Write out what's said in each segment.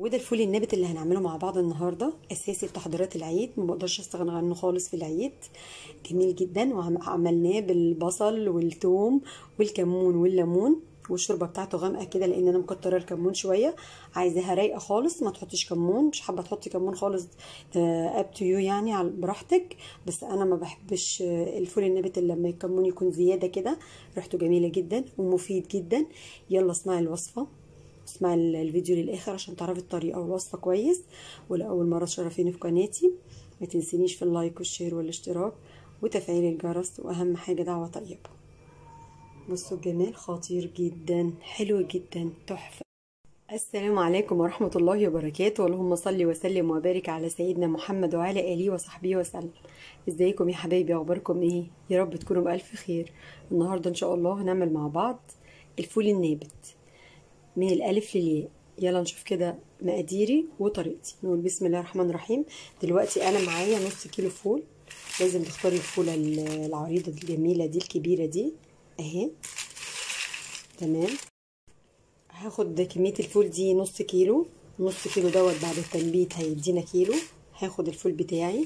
وده الفول النابت اللي هنعمله مع بعض النهارده اساسي في تحضيرات العيد ما بقدرش استغنى عنه خالص في العيد جميل جدا وعملناه بالبصل والثوم والكمون والليمون والشوربه بتاعته غامقه كده لان انا مكتره الكمون شويه عايزاها رايقه خالص ما تحطيش كمون مش حابه تحطي كمون خالص اب تو يو يعني براحتك بس انا ما بحبش الفول النابت الا لما الكمون يكون زياده كده ريحته جميله جدا ومفيد جدا يلا اسمعي الوصفه اسمعي الفيديو للاخر عشان تعرفي الطريقه والوصفه كويس ولاول مره تشرفيني في قناتي ما تنسينيش في اللايك والشير والاشتراك وتفعيل الجرس واهم حاجه دعوه طيبه بصوا الجمال خطير جدا حلو جدا تحفه السلام عليكم ورحمة الله وبركاته اللهم صل وسلم وبارك على سيدنا محمد وعلى آله وصحبه وسلم ازيكم يا حبايبي اخباركم ايه يا رب تكونوا بألف خير النهاردة ان شاء الله هنعمل مع بعض الفول النابت من الألف للياء يلا نشوف كده مقاديري وطريقتي نقول بسم الله الرحمن الرحيم دلوقتي انا معايا نص كيلو فول لازم تختاري الفولة العريضة الجميلة دي الكبيرة دي اهي تمام هاخد كمية الفول دي نص كيلو نص كيلو دوت بعد التنبيت هيدينا كيلو هاخد الفول بتاعي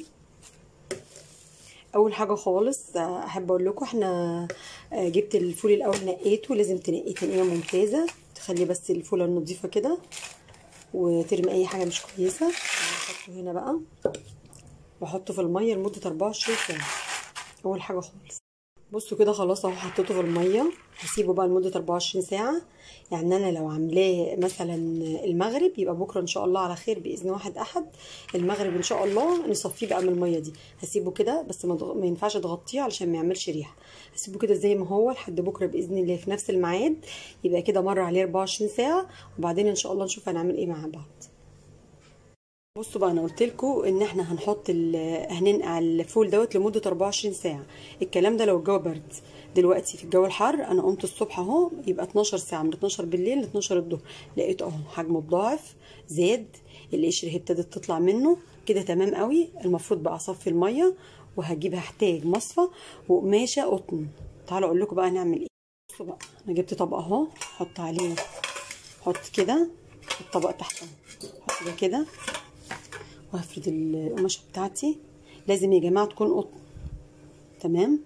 اول حاجه خالص احب اقول لكم احنا جبت الفول الاول نقيته لازم تنقيه تنقيه ممتازه تخلي بس الفوله النظيفه كده وترمي اي حاجه مش كويسه احطه هنا بقى واحطه في الميه لمده 24 ساعه اول حاجه خالص بصوا كده خلاص اهو حطيته في الميه هسيبه بقى لمده 24 ساعه يعني انا لو عاملاه مثلا المغرب يبقى بكره ان شاء الله على خير باذن واحد احد المغرب ان شاء الله نصفيه بقى من الميه دي هسيبه كده بس ما, دغ... ما ينفعش تغطيه علشان ما يعملش ريحه هسيبه كده زي ما هو لحد بكره باذن الله في نفس الميعاد يبقى كده مر عليه 24 ساعه وبعدين ان شاء الله نشوف هنعمل ايه مع بعض بصوا بقى انا قلت لكم ان احنا هنحط هننقع الفول دوت لمده 24 ساعه الكلام ده لو الجو برد دلوقتي في الجو الحر انا قمت الصبح اهو يبقى 12 ساعه من 12 بالليل ل 12 الظهر لقيت اهو حجمه اتضاعف زاد القشر هي ابتدت تطلع منه كده تمام قوي المفروض بقى اصفي الميه وهجيب هحتاج مصفى وقماشه قطن تعالوا اقول لكم بقى هنعمل ايه بصوا بقى انا جبت طبق اهو احط عليه احط كده الطبق تحت احط ده كده وهفرد القماشه بتاعتي لازم يا جماعه تكون قطن تمام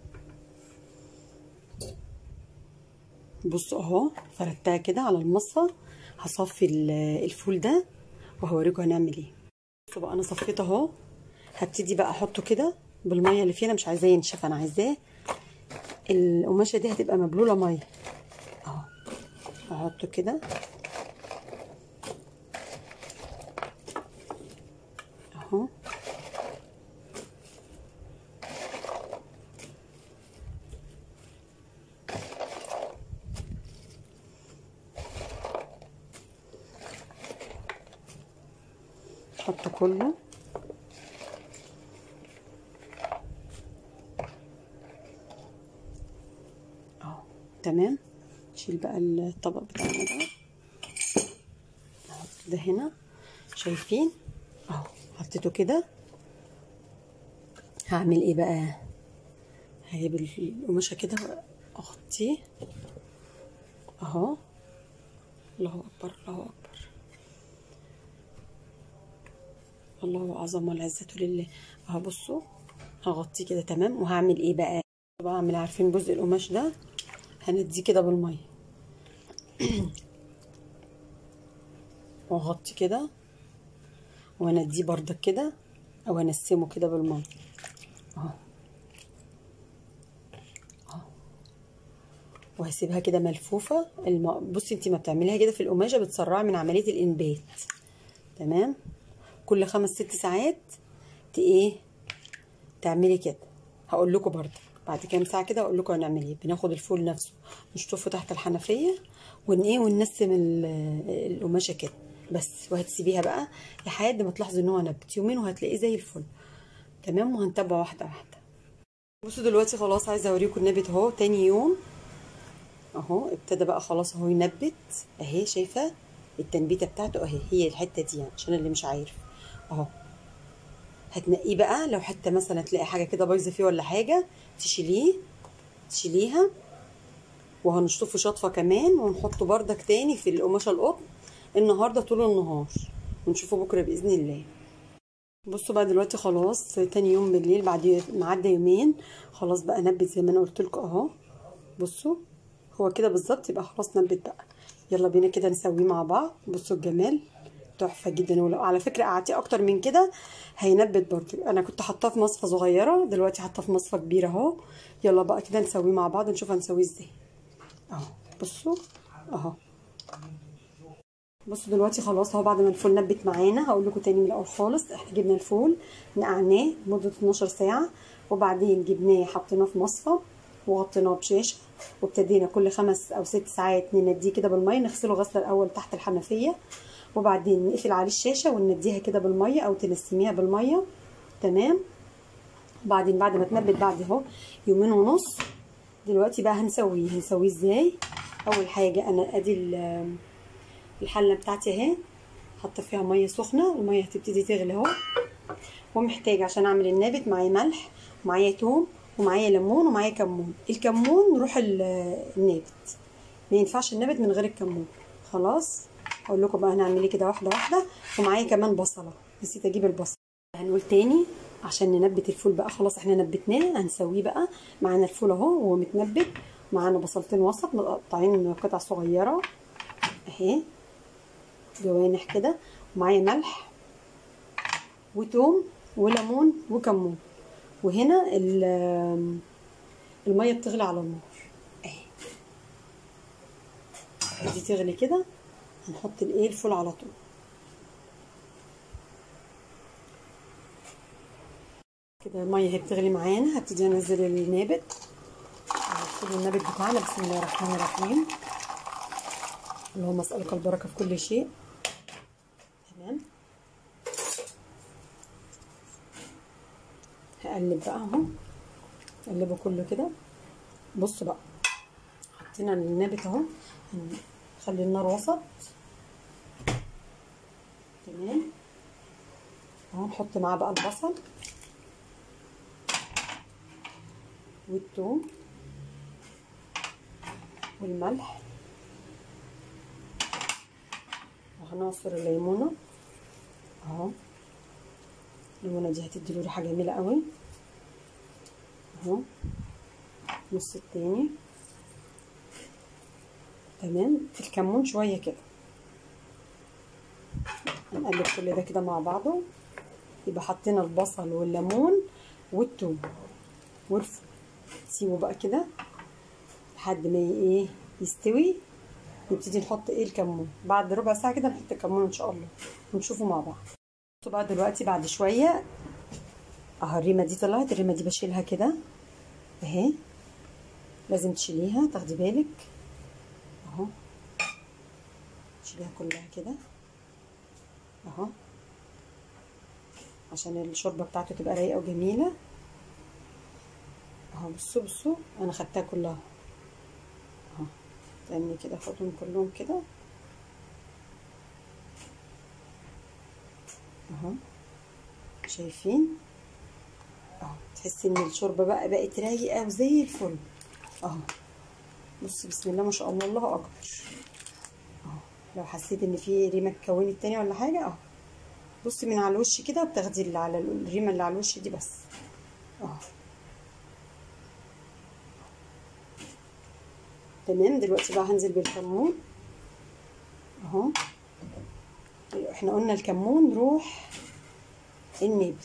بصوا اهو فردتها كده على المصفى هصفي الفول ده وهوريكم هنعمل ايه بصوا بقى انا صفيته اهو هبتدي بقى احطه كده بالميه اللي فيه انا مش عايزاه ينشف انا عايزاه القماشه دي هتبقى مبلوله ميه اهو هحطه كده اهو احطه كله اهو تمام نشيل بقى الطبق بتاعنا ده نحط ده هنا شايفين اهو حطيته كده هعمل ايه بقى هجيب القماشه كده اغطيه اهو الله اكبر الله اكبر الله اعظم والعزه لله اهو بصوا هغطيه كده تمام وهعمل ايه بقى بعمل عارفين جزء القماش ده هنديه كده بالميه واغطي كده وانديه بردك كده او انسمه كده بالميه اهو اهو وهسيبها كده ملفوفه الم... بصي انت ما بتعمليها كده في القماشه بتسرعي من عمليه الانبات تمام كل خمس ست ساعات ت ايه تعملي كده هقول لكم بردك بعد كام ساعه كده اقول لكم هنعمل ايه بناخد الفول نفسه نشطفه تحت الحنفيه ون ايه وننسم القماشه كده بس وهتسيبيها بقى لحد ما تلاحظي ان هو نبت يومين وهتلاقيه زي الفل تمام وهنتبع واحده واحده بصوا دلوقتي خلاص عايزه اوريكم النبت اهو تاني يوم اهو ابتدى بقى خلاص اهو ينبت اهي شايفه التنبيته بتاعته اهي هي الحته دي يعني عشان اللي مش عارف اهو هتنقيه بقى لو حتى مثلا تلاقي حاجه كده بايظه فيه ولا حاجه تشيليه تشيليها وهنشطفه شطفه كمان ونحطه بردك تاني في القماشه القطن النهارده طول النهار ونشوفه بكره باذن الله بصوا بقى دلوقتي خلاص تاني يوم بالليل بعد ما عدى يومين خلاص بقى نبت زي ما انا قلت لكم اهو بصوا هو كده بالظبط يبقى خلاص نبت بقى يلا بينا كده نسويه مع بعض بصوا الجمال تحفه جدا ولو على فكره قعدتيه اكتر من كده هينبت برضو انا كنت حاطاه في مصفى صغيره دلوقتي حاطاه في مصفى كبيره اهو يلا بقى كده نسويه مع بعض نشوف هنسويه ازاي اهو بصوا اهو بصوا دلوقتي خلاص اهو بعد ما الفول نبت معانا هقول لكم تاني من الاول خالص احنا جبنا الفول نقعناه لمده 12 ساعه وبعدين جبناه حطيناه في مصفى وغطيناه بشاشه وابتدينا كل خمس او ست ساعات ننديه كده بالميه نغسله غسله الاول تحت الحنفيه وبعدين نقفل عليه الشاشه ونديها كده بالميه او تنسميها بالميه تمام وبعدين بعد ما تنبت بعد اهو يومين ونص دلوقتي بقى هنسويه هنسويه ازاي اول حاجه انا ادي الحله بتاعتي اهي حاطه فيها ميه سخنه الميه هتبتدي تغلي اهو ومحتاجه عشان اعمل النابت معايا ملح ومعايا توم ومعايا ليمون ومعايا كمون الكمون روح النابت ما ينفعش النابت من غير الكمون خلاص هقول لكم بقى هنعمل ايه كده واحده واحده ومعايا كمان بصله نسيت اجيب البصل هنقول تاني عشان ننبت الفول بقى خلاص احنا نبتناه هنسويه بقى معانا الفول اهو وهو متنبت معانا بصلتين وسط متقطعين قطع صغيره اهي جوانح كده ومعايا ملح وتوم وليمون وكمون وهنا الميه بتغلي على النار اهي دي تغلي كده هنحط الايه الفول على طول كده الميه هي بتغلي معانا هبتدي انزل النابت هنحط النابت بتاعنا بسم الله الرحمن الرحيم اللهم اسالك البركه في كل شيء تمام هقلب بقى اهو اقلبه كله كده بص بقى حطينا النابت اهو نخلي النار وسط تمام اهو نحط معاه بقى البصل والثوم والملح وهنعصر الليمونه اهو الليمونه دي هتدي ريحه جميله قوي اهو نص التاني تمام الكمون شويه كده هنقلب كل ده كده مع بعضه يبقى حطينا البصل والليمون والثوم والفول نسيبه بقى كده لحد ما ايه يستوي نبتدي نحط ايه الكمون بعد ربع ساعه كده نحط الكمون ان شاء الله ونشوفه مع بعض بقى دلوقتي بعد شويه اهو الريمه دي طلعت الريمه دي بشيلها كده اهي لازم تشيليها تاخدي بالك اهو تشيليها كلها كده اهو عشان الشوربه بتاعته تبقى رايقه وجميله اهو بصوا بصوا انا خدتها كلها اهو تاني كده اخدهم كلهم كده اهو شايفين اهو تحسي ان الشوربه بقى بقت رايقه وزي الفل اهو بصي بسم الله ما شاء الله الله اكبر اهو لو حسيت ان في ريمه اتكونت تاني ولا حاجه اهو بصي من على الوش كده وبتاخدي اللي على الريمه اللي على الوش دي بس اهو تمام دلوقتي بقى هنزل بالكمون اهو احنا قلنا الكمون روح النبت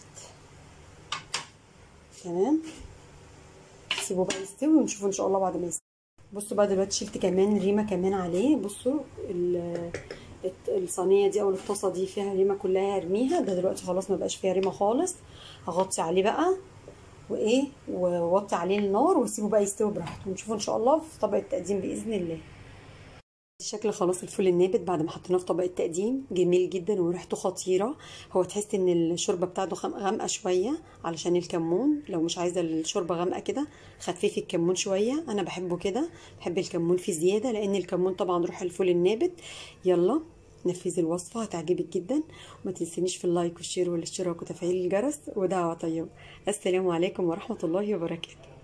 تمام سيبه بقى يستوي ونشوفه ان شاء الله بعد ما يستوي بصوا بقى دلوقتي شلت كمان ريمه كمان عليه بصوا الصينيه دي او الطاسه دي فيها ريمه كلها هرميها ده دلوقتي خلاص ما بقاش فيها ريمه خالص هغطي عليه بقى وايه ووطي عليه النار واسيبه بقى يستوي براحته ونشوفه ان شاء الله في طبق التقديم باذن الله شكل خلاص الفول النابت بعد ما حطيناه في طبق التقديم جميل جدا وريحته خطيره هو تحس ان الشوربه بتاعته غامقه شويه علشان الكمون لو مش عايزه الشوربه غامقه كده خففي الكمون شويه انا بحبه كده بحب الكمون فيه زياده لان الكمون طبعا روح الفول النابت يلا نفذي الوصفه هتعجبك جدا وما تنسينيش في اللايك والشير والاشتراك وتفعيل الجرس ودعوه طيبه السلام عليكم ورحمه الله وبركاته